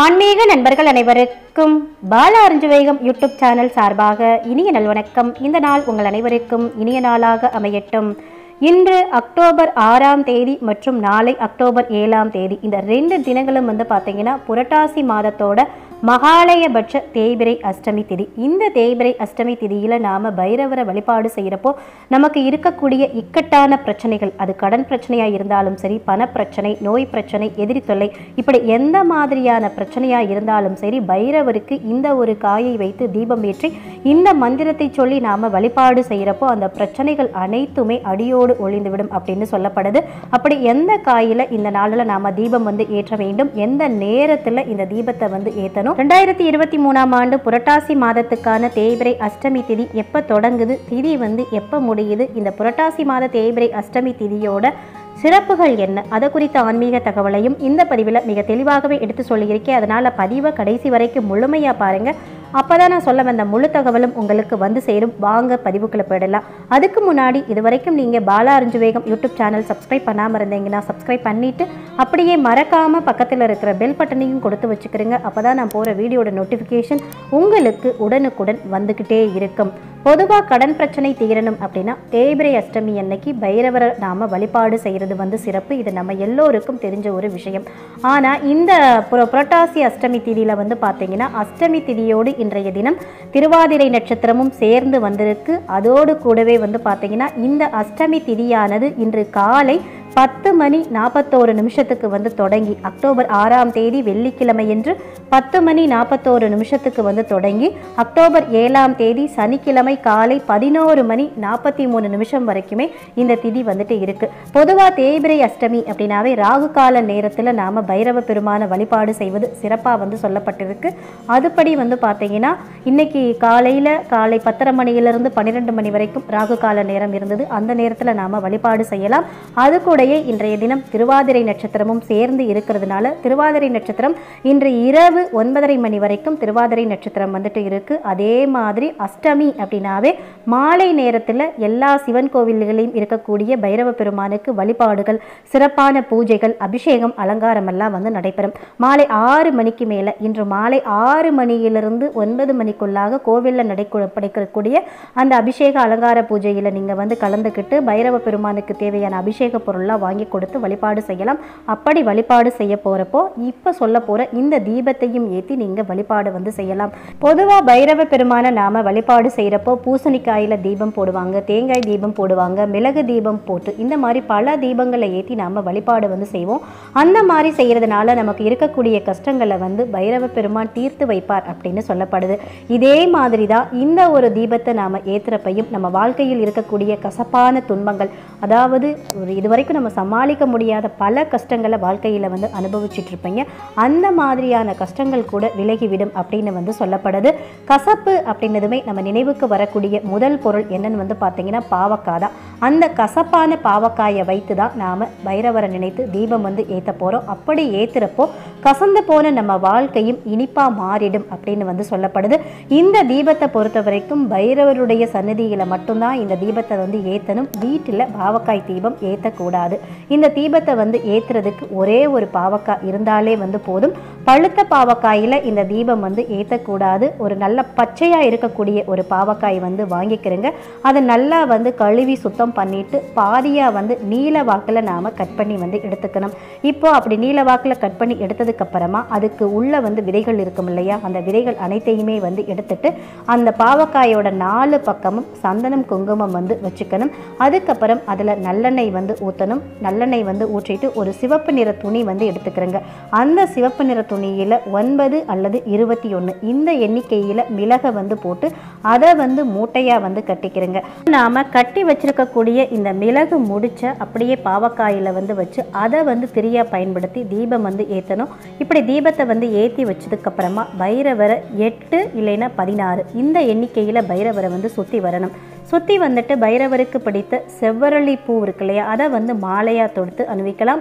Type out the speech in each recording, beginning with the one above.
ஆன்மீக நண்பர்கள் அனைவருக்கும் பால அருஞ்சுவேகம் யூடியூப் சேனல் சார்பாக இனிய நல்வணக்கம் இந்த நாள் உங்கள் அனைவருக்கும் இனிய நாளாக அமையட்டும் இன்று அக்டோபர் ஆறாம் தேதி மற்றும் நாளை அக்டோபர் ஏழாம் தேதி இந்த ரெண்டு தினங்களும் வந்து பார்த்தீங்கன்னா புரட்டாசி மாதத்தோட மகாலயபட்ச தேய்பிரை அஷ்டமி திதி இந்த தேய்பிரை அஷ்டமி திதியில் நாம் பைரவரை வழிபாடு செய்கிறப்போ நமக்கு இருக்கக்கூடிய இக்கட்டான பிரச்சனைகள் அது கடன் பிரச்சனையாக இருந்தாலும் சரி பணப்பிரச்சனை நோய் பிரச்சனை எதிரி தொல்லை இப்படி எந்த மாதிரியான பிரச்சனையாக இருந்தாலும் சரி பைரவருக்கு இந்த ஒரு காயை வைத்து தீபம் ஏற்றி இந்த மந்திரத்தை சொல்லி நாம் வழிபாடு செய்கிறப்போ அந்த பிரச்சனைகள் அனைத்துமே அடியோடு ஒளிந்துவிடும் அப்படின்னு சொல்லப்படுது அப்படி எந்த காயில் இந்த நாளில் நாம் தீபம் வந்து ஏற்ற வேண்டும் எந்த நேரத்தில் இந்த தீபத்தை வந்து ஏற்றணும் ரெண்டாயிரத்தி இருபத்தி மூணாம் ஆண்டு புரட்டாசி மாதத்துக்கான தேய்பிரை அஷ்டமி திதி எப்போ தொடங்குது திதி வந்து எப்போ முடியுது இந்த புரட்டாசி மாத தேய்பிரை அஷ்டமி திதியோட சிறப்புகள் என்ன அது குறித்த ஆன்மீக தகவலையும் இந்த பதிவில் மிக தெளிவாகவே எடுத்து சொல்லியிருக்கேன் அதனால் பதிவை கடைசி வரைக்கும் முழுமையாக பாருங்கள் அப்போ தான் நான் சொல்ல வந்த முழு தகவலும் உங்களுக்கு வந்து சேரும் வாங்க பதிவுக்குள்ள போயிடலாம் அதுக்கு முன்னாடி இது வரைக்கும் நீங்கள் பாலா அருஞ்சுவேகம் யூடியூப் சேனல் சப்ஸ்கிரைப் பண்ணாமல் இருந்தீங்கன்னா சப்ஸ்கிரைப் பண்ணிவிட்டு அப்படியே மறக்காமல் பக்கத்தில் இருக்கிற பெல் பட்டனையும் கொடுத்து வச்சுக்கிறீங்க அப்போ தான் நான் போகிற வீடியோட நோட்டிஃபிகேஷன் உங்களுக்கு உடனுக்குடன் வந்துக்கிட்டே இருக்கும் பொதுவாக கடன் பிரச்சனை தீரணும் அப்படின்னா தேய்பிரை அஷ்டமி அன்னைக்கு பைரவரை நாம் வழிபாடு செய்கிறது வந்து சிறப்பு இது நம்ம எல்லோருக்கும் தெரிஞ்ச ஒரு விஷயம் ஆனால் இந்த புர- புரட்டாசி அஷ்டமி திதியில் வந்து பார்த்தீங்கன்னா அஷ்டமி திதியோடு இன்றைய தினம் திருவாதிரை நட்சத்திரமும் சேர்ந்து வந்திருக்கு அதோடு கூடவே வந்து பார்த்தீங்கன்னா இந்த அஷ்டமி திதியானது இன்று காலை பத்து மணி நாற்பத்தோரு நிமிஷத்துக்கு வந்து தொடங்கி அக்டோபர் ஆறாம் தேதி வெள்ளிக்கிழமையன்று பத்து மணி நாற்பத்தோரு நிமிஷத்துக்கு வந்து தொடங்கி அக்டோபர் ஏழாம் தேதி சனிக்கிழமை காலை பதினோரு மணி நாற்பத்தி மூணு நிமிஷம் வரைக்குமே இந்த திதி வந்துட்டு இருக்கு பொதுவாக தேய்பிரை அஷ்டமி அப்படின்னாவே ராகு கால நேரத்தில் நாம் பைரவ பெருமான வழிபாடு செய்வது சிறப்பாக வந்து சொல்லப்பட்டிருக்கு அதுபடி வந்து பார்த்தீங்கன்னா இன்னைக்கு காலையில் காலை பத்தரை மணியிலிருந்து பன்னிரெண்டு மணி வரைக்கும் ராகு கால நேரம் இருந்தது அந்த நேரத்தில் நாம் வழிபாடு செய்யலாம் அது கூடயே இன்றைய தினம் திருவாதிரை நட்சத்திரமும் சேர்ந்து இருக்கிறதுனால திருவாதிரை நட்சத்திரம் இன்று இரவு ஒன்பதரை மணி வரைக்கும் திருவாதிரை நட்சத்திரம் வந்துட்டு இருக்கு அதே மாதிரி அஷ்டமி அப்படின்னாவே மாலை நேரத்தில் எல்லா சிவன் கோவில்களையும் இருக்கக்கூடிய பைரவ பெருமானுக்கு வழிபாடுகள் சிறப்பான பூஜைகள் அபிஷேகம் அலங்காரம் எல்லாம் வந்து நடைபெறும் மாலை ஆறு மணிக்கு மேலே இன்று மாலை ஆறு மணியிலிருந்து ஒன்பது மணிக்குள்ளாக கோவிலில் நடக்க படைக்கக்கூடிய அந்த அபிஷேக அலங்கார பூஜையில் நீங்கள் வந்து கலந்துக்கிட்டு பைரவ பெருமானுக்கு தேவையான அபிஷேக பொருள்லாம் வாங்கி கொடுத்து வழிபாடு செய்யலாம் அப்படி வழிபாடு செய்ய போகிறப்போ இப்போ சொல்ல போகிற இந்த தீபத்தையும் ஏற்றி நீங்கள் வழிபாடு வந்து செய்யலாம் பொதுவாக பைரவ பெருமானை நாம் வழிபாடு செய்கிறப்போ பூசணிக்காயில் தீபம் போடுவாங்க தேங்காய் தீபம் போடுவாங்க மிளகு தீபம் போட்டு இந்த மாதிரி பல தீபங்களை ஏற்றி நாம் வழிபாடு வந்து செய்வோம் அந்த மாதிரி செய்கிறதுனால நமக்கு இருக்கக்கூடிய கஷ்டங்களை வந்து பைரவ பெருமான் தீர்த்து வைப்பார் அப்படின்னு சொல்லப்படுது இதே மாதிரி தான் இந்த ஒரு தீபத்தை நாம் ஏற்றுறப்பையும் நம்ம வாழ்க்கையில் இருக்கக்கூடிய கசப்பான துன்பங்கள் அதாவது ஒரு இதுவரைக்கும் நம்ம சமாளிக்க முடியாத பல கஷ்டங்களை வாழ்க்கையில் வந்து அனுபவிச்சுட்டு இருப்பீங்க அந்த மாதிரியான கஷ்டங்கள் கூட விலகிவிடும் அப்படின்னு வந்து சொல்லப்படுது கசப்பு அப்படின்னதுமே நம்ம நினைவுக்கு வரக்கூடிய முதல் பொருள் என்னன்னு வந்து பார்த்தீங்கன்னா பாவக்காய் தான் அந்த கசப்பான பாவக்காயை வைத்து தான் நாம் பைரவரை நினைத்து தீபம் வந்து ஏற்ற போகிறோம் அப்படி ஏற்றுறப்போ கசந்து போன நம்ம வாழ்க்கையும் இனிப்பாக மாறிடும் அப்படின்னு வந்து சொல்லப்படுது இந்த தீபத்தை பொறுத்த வரைக்கும் பைரவருடைய சன்னதியில் மட்டும்தான் இந்த தீபத்தை வந்து ஏற்றணும் வீட்டில் பாவக்காய் தீபம் ஏற்றக்கூடாது இந்த தீபத்தை வந்து ஏற்றுறதுக்கு ஒரே ஒரு பாவக்காய் இருந்தாலே வந்து போதும் பழுத்த பாவக்காயில் இந்த தீபம் வந்து ஏற்றக்கூடாது ஒரு நல்ல பச்சையாக இருக்கக்கூடிய ஒரு பாவக்காய் வந்து வாங்கிக்கிறங்க அதை நல்லா வந்து கழுவி சுத்தம் பண்ணிட்டு பாதியாக வந்து நீல வாக்கில் நாம் கட் பண்ணி வந்து எடுத்துக்கணும் இப்போ அப்படி நீல வாக்கில் கட் பண்ணி எடுத்ததுக்கு அப்புறமா அதுக்கு உள்ள வந்து விதைகள் இருக்கும் இல்லையா அந்த விதைகள் அனைத்தையுமே வந்து எடுத்துட்டு அந்த பாவக்காயோட நாலு பக்கமும் சந்தனம் குங்குமம் வந்து வச்சுக்கணும் அதுக்கப்புறம் அதில் நல்லெண்ணெய் வந்து ஊற்றணும் நல்லெண்ணெய் வந்து ஊற்றிட்டு ஒரு சிவப்பு நிற துணி வந்து எடுத்துக்கிறேங்க அந்த சிவப்பு நிற துணியில் ஒன்பது அல்லது இருபத்தி ஒன்று இந்த எண்ணிக்கையில் மிளகை வந்து போட்டு அதை வந்து மூட்டையாக வந்து கட்டிக்கிறேங்க நாம் கட்டி வச்சிருக்கக்கூடிய இந்த மிளகு முடிச்ச அப்படியே பாவக்காயில் வந்து வச்சு அதை வந்து திரியாக பயன்படுத்தி தீபம் வந்து ஏற்றணும் இப்படி தீபத்தை வந்து ஏற்றி வச்சதுக்கப்புறமா பைரவரை எட்டு இல்லைன்னா பதினாறு இந்த எண்ணிக்கையில் பைரவரை வந்து சுற்றி வரணும் சுற்றி வந்துட்டு பைரவருக்கு பிடித்த செவ்வரளி பூ இருக்கு இல்லையா அதை வந்து மாலையாக தொடுத்து அணிவிக்கலாம்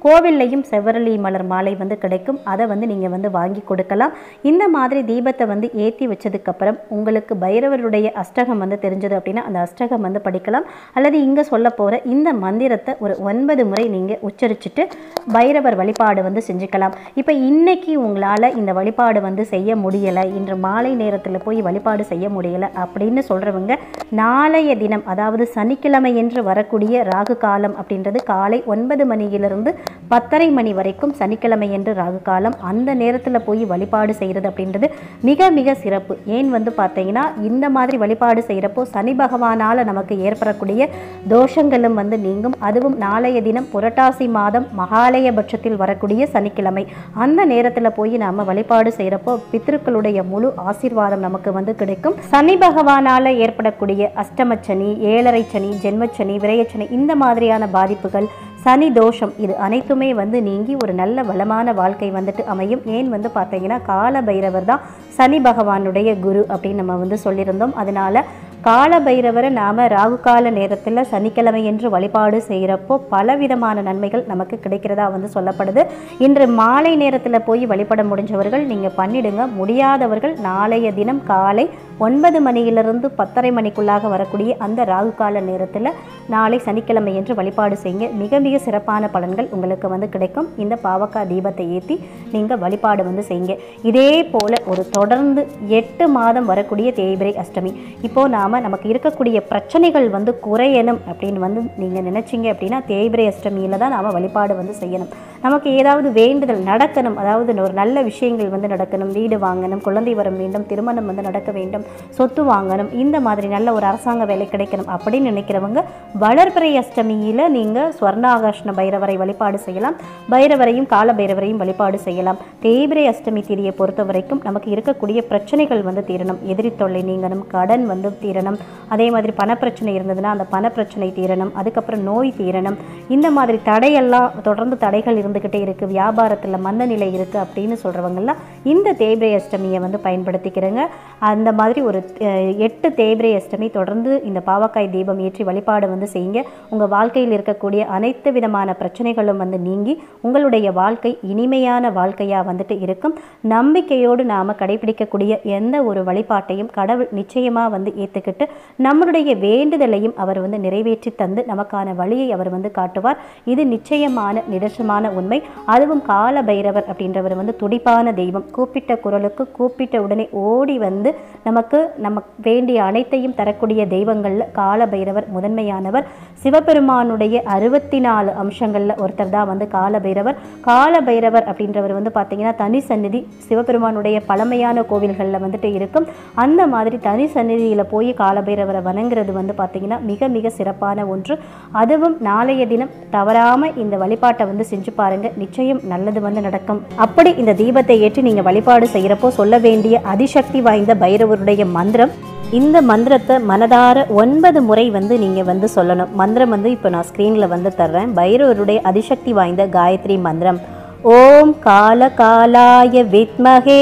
கோவில்லையும் செவ்வரளி மலர் மாலை வந்து கிடைக்கும் அதை வந்து நீங்கள் வந்து வாங்கி கொடுக்கலாம் இந்த மாதிரி தீபத்தை வந்து ஏற்றி வச்சதுக்கப்புறம் உங்களுக்கு பைரவருடைய அஷ்டகம் வந்து தெரிஞ்சது அப்படின்னா அந்த அஷ்டகம் வந்து படிக்கலாம் அல்லது இங்கே சொல்ல போகிற இந்த மந்திரத்தை ஒரு ஒன்பது முறை நீங்கள் உச்சரிச்சுட்டு பைரவர் வழிபாடு வந்து செஞ்சுக்கலாம் இப்போ இன்னைக்கு உங்களால் இந்த வழிபாடு வந்து செய்ய முடியலை இன்று மாலை நேரத்தில் போய் வழிபாடு செய்ய முடியலை அப்படின்னு சொல்கிறவங்க நாளைய தினம் அதாவது சனிக்கிழமை என்று வரக்கூடிய ராகு காலம் அப்படின்றது காலை ஒன்பது மணியிலிருந்து பத்தரை மணி வரைக்கும் சனிக்கிழமை என்று ராகு காலம் அந்த நேரத்தில் போய் வழிபாடு செய்கிறது அப்படின்றது மிக மிக சிறப்பு ஏன் வந்து பார்த்தீங்கன்னா இந்த மாதிரி வழிபாடு செய்கிறப்போ சனி பகவானால் நமக்கு ஏற்படக்கூடிய தோஷங்களும் வந்து நீங்கும் அதுவும் நாளைய தினம் புரட்டாசி மாதம் மகாலய பட்சத்தில் வரக்கூடிய சனிக்கிழமை அந்த நேரத்தில் போய் நாம் வழிபாடு செய்கிறப்போ பித்ருக்களுடைய முழு ஆசீர்வாதம் நமக்கு வந்து கிடைக்கும் சனி பகவானால் ஏற்படக்கூடிய அஷ்டமச்சனி ஏழரை சனி ஜென்மச்சனி விரயச்சனி இந்த மாதிரியான பாதிப்புகள் சனி தோஷம் இது அனைத்துமே வந்து நீங்கி ஒரு நல்ல வளமான வாழ்க்கை வந்துட்டு அமையும் ஏன் வந்து பார்த்தீங்கன்னா கால பைரவர் தான் சனி பகவானுடைய குரு அப்படின்னு நம்ம வந்து சொல்லியிருந்தோம் அதனால கால பைரவரை நாம் ராகு கால நேரத்தில் சனிக்கிழமை என்று வழிபாடு செய்கிறப்போ பலவிதமான நன்மைகள் நமக்கு கிடைக்கிறதா வந்து சொல்லப்படுது இன்று மாலை நேரத்தில் போய் வழிபட முடிஞ்சவர்கள் நீங்கள் பண்ணிடுங்க முடியாதவர்கள் நாளைய தினம் காலை ஒன்பது மணியிலிருந்து பத்தரை மணிக்குள்ளாக வரக்கூடிய அந்த ராகு கால நேரத்தில் நாளை சனிக்கிழமை என்று வழிபாடு செய்யுங்க மிக மிக சிறப்பான பலன்கள் உங்களுக்கு வந்து கிடைக்கும் இந்த பாவக்காய் தீபத்தை ஏற்றி நீங்கள் வழிபாடு வந்து செய்யுங்க இதே போல் ஒரு தொடர்ந்து எட்டு மாதம் வரக்கூடிய தேய்பிரை அஷ்டமி இப்போது நாம் நமக்கு இருக்கக்கூடிய பிரச்சனைகள் வந்து குறையணும் அப்படின்னு வந்து நீங்கள் நினச்சிங்க அப்படின்னா தேய்பிரை அஷ்டமியில் தான் நாம் வழிபாடு வந்து செய்யணும் நமக்கு ஏதாவது வேண்டுதல் நடக்கணும் அதாவது ஒரு நல்ல விஷயங்கள் வந்து நடக்கணும் வீடு வாங்கணும் குழந்தை வரம் வேண்டும் திருமணம் வந்து நடக்க வேண்டும் சொத்து வாங்கணும் இந்த மாதிரி நல்ல ஒரு அரசாங்க வேலை கிடைக்கணும் அப்படின்னு நினைக்கிறவங்க வளர்பிறை அஷ்டமியில் நீங்கள் ஸ்வர்ணாகர்ஷ்ண பைரவரை வழிபாடு செய்யலாம் பைரவரையும் கால பைரவரையும் வழிபாடு செய்யலாம் தேய்பிரை அஷ்டமி திதியை பொறுத்த வரைக்கும் நமக்கு இருக்கக்கூடிய பிரச்சனைகள் வந்து தீரணும் எதிரி தொல்லை நீங்கணும் கடன் வந்து தீரணும் அதே மாதிரி பணப்பிரச்சனை இருந்ததுன்னா அந்த பணப்பிரச்சனை தீரணும் அதுக்கப்புறம் நோய் தீரணும் இந்த மாதிரி தடையெல்லாம் தொடர்ந்து தடைகள் இருந்துக்கிட்டே இருக்குது வியாபாரத்தில் மந்த நிலை இருக்குது அப்படின்னு சொல்கிறவங்கெல்லாம் இந்த தேய்பிரை அஷ்டமியை வந்து பயன்படுத்திக்கிறேங்க அந்த மாதிரி ஒரு அஹ், எட்டு தேய்பிரை அஷ்டமி தொடர்ந்து இந்த பாவக்காய் தீபம் ஏற்றி வழிபாடு வந்து செய்யுங்க உங்கள் வாழ்க்கையில் இருக்கக்கூடிய அனைத்து விதமான பிரச்சனைகளும் வந்து நீங்கி உங்களுடைய வாழ்க்கை இனிமையான வாழ்க்கையாக வந்துட்டு இருக்கும் நம்பிக்கையோடு நாம் கடைபிடிக்கக்கூடிய எந்த ஒரு வழிபாட்டையும் கடவுள் நிச்சயமாக வந்து ஏற்றுக்கிட்டு நம்மளுடைய வேண்டுதலையும் அவர் வந்து நிறைவேற்றி தந்து நமக்கான வழியை அவர் வந்து காட்டுவார் இது நிச்சயமான நிதர்சனமான உண்மை அதுவும் கால பைரவர் அப்படின்றவர் வந்து துடிப்பான தெய்வம் கூப்பிட்ட குரலுக்கு கூப்பிட்ட உடனே ஓடி வந்து நமக்கு நமக்கு வேண்டிய அனைத்தையும் தரக்கூடிய தெய்வங்களில் கால பைரவர் முதன்மையானவர் சிவபெருமானுடைய அறுபத்தி நாலு அம்சங்களில் ஒருத்தர் தான் வந்து கால பைரவர் கால பைரவர் அப்படின்றவர் வந்து பார்த்தீங்கன்னா தனி சந்நிதி சிவபெருமானுடைய பழமையான கோவில்களில் வந்துட்டு இருக்கும் அந்த மாதிரி தனி சந்நிதியில் போய் கால பைரவரை வணங்குறது வந்து பார்த்தீங்கன்னா மிக மிக சிறப்பான ஒன்று அதுவும் நாளைய தினம் தவறாமல் இந்த வழிபாட்டை வந்து செஞ்சு பாருங்க நிச்சயம் நல்லது வந்து நடக்கும் அப்படி இந்த தீபத்தை ஏற்றி நீங்கள் வழிபாடு செய்கிறப்போ சொல்ல வேண்டிய அதிசக்தி வாய்ந்த பைரவருடைய மந்திரம் இந்த மந்திரத்தை மனதார ஒன்பது முறை வந்து நீங்கள் வந்து சொல்லணும் மந்திரம் வந்து இப்போ நான் ஸ்க்ரீனில் வந்து தர்றேன் பைரவருடைய அதிசக்தி வாய்ந்த காயத்ரி மந்திரம் ஓம் கால காலாய வித்மகே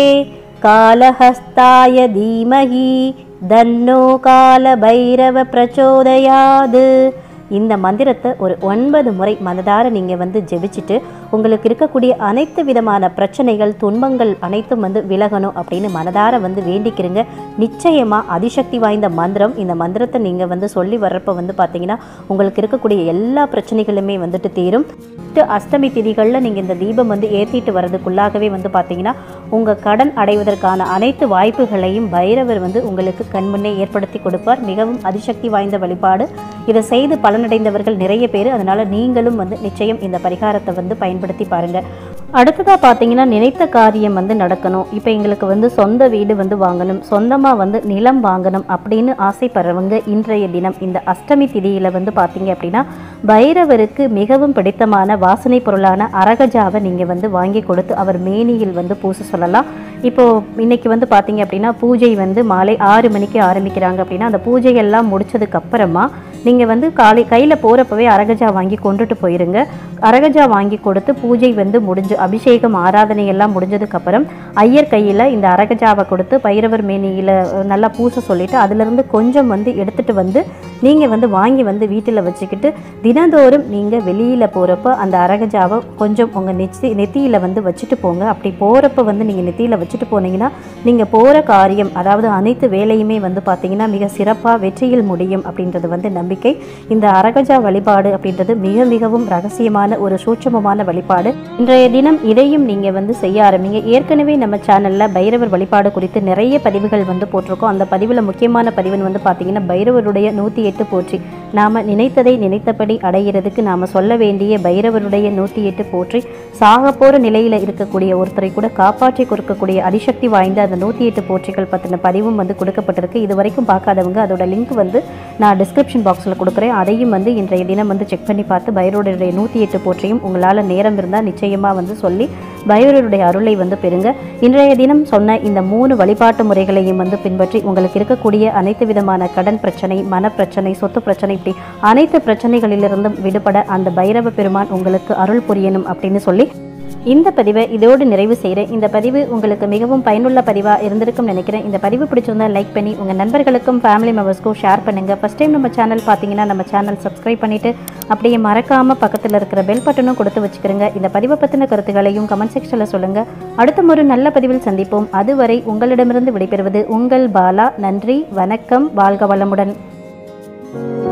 காலஹஸ்தாய தீமஹி தன்னோ கால பைரவ பிரச்சோதயாது இந்த மந்திரத்தை ஒரு ஒன்பது முறை மனதார நீங்கள் வந்து ஜெபிச்சுட்டு உங்களுக்கு இருக்கக்கூடிய அனைத்து விதமான பிரச்சனைகள் துன்பங்கள் அனைத்தும் வந்து விலகணும் அப்படின்னு மனதார வந்து வேண்டிக்கிறங்க நிச்சயமாக அதிசக்தி வாய்ந்த மந்திரம் இந்த மந்திரத்தை நீங்கள் வந்து சொல்லி வர்றப்ப வந்து பார்த்தீங்கன்னா உங்களுக்கு இருக்கக்கூடிய எல்லா பிரச்சனைகளுமே வந்துட்டு தீரும் எட்டு அஷ்டமி திதிகளில் நீங்கள் இந்த தீபம் வந்து ஏற்றிட்டு வர்றதுக்குள்ளாகவே வந்து பார்த்தீங்கன்னா உங்கள் கடன் அடைவதற்கான அனைத்து வாய்ப்புகளையும் பைரவர் வந்து உங்களுக்கு கண்முன்னே ஏற்படுத்தி கொடுப்பார் மிகவும் அதிசக்தி வாய்ந்த வழிபாடு இதை செய்து பலனடைந்தவர்கள் நிறைய பேர் அதனால் நீங்களும் வந்து நிச்சயம் இந்த பரிகாரத்தை வந்து பயன்படுத்தி பாருங்கள் அடுத்ததாக பார்த்தீங்கன்னா நினைத்த காரியம் வந்து நடக்கணும் இப்போ எங்களுக்கு வந்து சொந்த வீடு வந்து வாங்கணும் சொந்தமாக வந்து நிலம் வாங்கணும் அப்படின்னு ஆசைப்படுறவங்க இன்றைய தினம் இந்த அஷ்டமி திதியில் வந்து பார்த்தீங்க அப்படின்னா பைரவருக்கு மிகவும் பிடித்தமான வாசனை பொருளான அரகஜாவை நீங்கள் வந்து வாங்கி கொடுத்து அவர் மேனியில் வந்து பூச சொல்லலாம் இப்போது இன்னைக்கு வந்து பார்த்தீங்க அப்படின்னா பூஜை வந்து மாலை ஆறு மணிக்கு ஆரம்பிக்கிறாங்க அப்படின்னா அந்த பூஜையெல்லாம் முடிச்சதுக்கு அப்புறமா நீங்கள் வந்து காலை கையில் போகிறப்பவே அரகஜா வாங்கி கொண்டுட்டு போயிருங்க அரகஜா வாங்கி கொடுத்து பூஜை வந்து முடிஞ்சு அபிஷேகம் ஆராதனை எல்லாம் முடிஞ்சதுக்கப்புறம் ஐயர் கையில் இந்த அரகஜாவை கொடுத்து பைரவர் மேனியில் நல்லா பூச சொல்லிட்டு அதிலிருந்து கொஞ்சம் வந்து எடுத்துட்டு வந்து நீங்கள் வந்து வாங்கி வந்து வீட்டில் வச்சுக்கிட்டு தினந்தோறும் நீங்கள் வெளியில் போகிறப்ப அந்த அரகஜாவை கொஞ்சம் உங்கள் நெச்சி நெத்தியில் வந்து வச்சுட்டு போங்க அப்படி போகிறப்ப வந்து நீங்கள் நெத்தியில் வச்சுட்டு போனீங்கன்னா நீங்கள் போகிற காரியம் அதாவது அனைத்து வேலையுமே வந்து பார்த்தீங்கன்னா மிக சிறப்பாக வெற்றியில் முடியும் அப்படின்றது வந்து நம்பிக்கை இந்த அரகஜா வழிபாடு அப்படின்றது மிக மிகவும் ரகசியமான ஒரு சூட்சமமான வழிபாடு இன்றைய தினம் இதையும் நீங்கள் வந்து செய்ய ஆரம்பிங்க ஏற்கனவே நம்ம சேனலில் பைரவர் வழிபாடு குறித்து நிறைய பதிவுகள் வந்து போட்டிருக்கோம் அந்த பதிவில் முக்கியமான பதிவுன்னு வந்து பார்த்தீங்கன்னா பைரவருடைய நூற்றி எட்டு போற்றி நாம் நினைத்ததை நினைத்தபடி அடையிறதுக்கு நாம் சொல்ல வேண்டிய பைரவருடைய நூற்றி எட்டு போற்றி சாக போகிற நிலையில் இருக்கக்கூடிய ஒருத்தரை கூட காப்பாற்றி கொடுக்கக்கூடிய அதிசக்தி வாய்ந்த அந்த நூற்றி எட்டு போற்றிகள் பற்றின பதிவும் வந்து கொடுக்கப்பட்டிருக்கு இது வரைக்கும் பார்க்காதவங்க அதோட லிங்க் வந்து நான் டிஸ்கிரிப்ஷன் பாக்ஸில் கொடுக்குறேன் அதையும் வந்து இன்றைய தினம் வந்து செக் பண்ணி பார்த்து பைரவருடைய நூற்றி எட்டு போற்றியும் உங்களால் நேரம் இருந்தால் நிச்சயமாக வந்து சொல்லி பைரவருடைய அருளை வந்து பெறுங்க இன்றைய தினம் சொன்ன இந்த மூணு வழிபாட்டு முறைகளையும் வந்து பின்பற்றி உங்களுக்கு இருக்கக்கூடிய அனைத்து விதமான கடன் பிரச்சனை மனப்பிரச்சனை சொத்து பிரச்சனை இப்படி அனைத்து பிரச்சனைகளிலிருந்தும் விடுபட அந்த பைரவ பெருமான் உங்களுக்கு அருள் புரியணும் அப்படின்னு சொல்லி இந்த பதிவை இதோடு நிறைவு செய்கிறேன் இந்த பதிவு உங்களுக்கு மிகவும் பயனுள்ள பதிவாக இருந்திருக்கும் நினைக்கிறேன் இந்த பதிவு பிடிச்சிருந்தா லைக் பண்ணி உங்கள் நண்பர்களுக்கும் ஃபேமிலி மெம்பர்ஸ்க்கும் ஷேர் பண்ணுங்கள் ஃபஸ்ட் டைம் நம்ம சேனல் பார்த்தீங்கன்னா நம்ம சேனல் சப்ஸ்கிரைப் பண்ணிவிட்டு அப்படியே மறக்காமல் பக்கத்தில் இருக்கிற பெல் பட்டனும் கொடுத்து வச்சுக்கிறோங்க இந்த பதிவை பற்றின கருத்துக்களையும் கமெண்ட் செக்ஷனில் சொல்லுங்கள் அடுத்த ஒரு நல்ல பதிவில் சந்திப்போம் அதுவரை உங்களிடமிருந்து விடைபெறுவது உங்கள் பாலா நன்றி வணக்கம் வாழ்க வளமுடன்